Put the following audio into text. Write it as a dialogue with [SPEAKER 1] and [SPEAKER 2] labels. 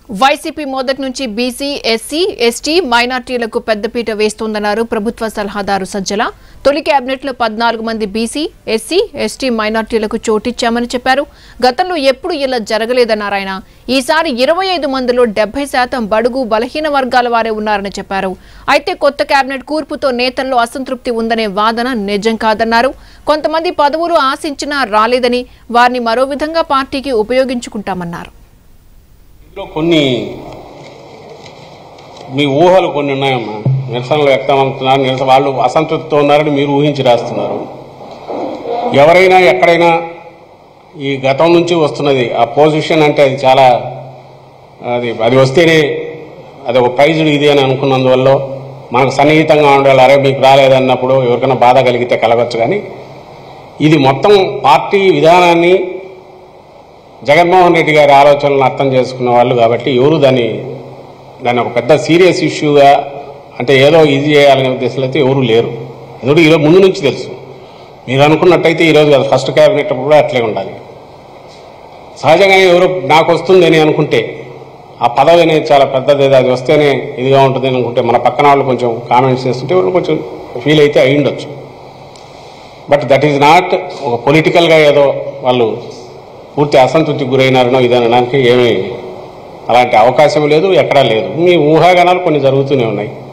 [SPEAKER 1] YCP మొదటి నుంచి BC SC ST మైనార్టీలకు పెద్దపీట వేస్తోందన్నారు ప్రభుత్వ సలహాదారు సజ్జల తొలి కేబినెట్లో పద్నాలుగు మంది బీసీ ఎస్సీ ఎస్టీ మైనార్టీలకు చోటిచ్చామని చెప్పారు గతంలో ఎప్పుడు ఇలా జరగలేదన్నారు ఆయన ఈసారి ఇరవై ఐదు మందిలో డెబ్బై శాతం బడుగు బలహీన వర్గాల వారే ఉన్నారని చెప్పారు అయితే కొత్త కేబినెట్ కూర్పుతో నేతల్లో అసంతృప్తి ఉందనే వాదన నిజం కాదన్నారు కొంతమంది పదవులు ఆశించినా రాలేదని వారిని మరో విధంగా పార్టీకి ఉపయోగించుకుంటామన్నారు
[SPEAKER 2] ఇందులో కొన్ని మీ ఊహలు కొన్ని ఉన్నాయమ్మా నిరసనలు వ్యక్తమవుతున్నారు నిరసన వాళ్ళు అసంతృప్తితో ఉన్నారని మీరు ఊహించి రాస్తున్నారు ఎవరైనా ఎక్కడైనా ఈ గతం నుంచి వస్తున్నది ఆ పొజిషన్ అంటే అది చాలా అది అది వస్తేనే అది ఒక ప్రైజ్ ఇది అని అనుకున్నందువల్ల మనకు సన్నిహితంగా ఉండాలి అరే మీకు రాలేదన్నప్పుడు ఎవరికైనా బాధ కలిగితే కలగచ్చు కానీ ఇది మొత్తం పార్టీ విధానాన్ని జగన్మోహన్ రెడ్డి గారి ఆలోచనలను అర్థం చేసుకున్న వాళ్ళు కాబట్టి ఎవరు దాన్ని దాన్ని ఒక పెద్ద సీరియస్ ఇష్యూగా అంటే ఏదో ఇది చేయాలనే ఉద్దేశంలో అయితే ఎవరు లేరు ఎందుకంటే ఈరోజు ముందు నుంచి తెలుసు మీరు అనుకున్నట్టయితే ఈరోజు కాదు ఫస్ట్ క్యాబినెట్ అప్పుడు కూడా అట్లే ఉండాలి సహజంగా ఎవరు నాకు వస్తుంది అని అనుకుంటే ఆ పదవి అనేది చాలా పెద్దది ఏదో అది వస్తేనే ఇదిగా ఉంటుంది అని అనుకుంటే మన పక్కన వాళ్ళు కొంచెం కామెంట్స్ చేస్తుంటే వాళ్ళు కొంచెం ఫీల్ అయితే అయి ఉండొచ్చు బట్ దట్ ఈజ్ నాట్ ఒక పొలిటికల్గా ఏదో వాళ్ళు పూర్తి అసంతృప్తికి గురైనారనో ఇదనడానికి ఏమీ అలాంటి అవకాశం లేదు ఎక్కడా లేదు మీ ఊహాగానాలు కొన్ని జరుగుతూనే ఉన్నాయి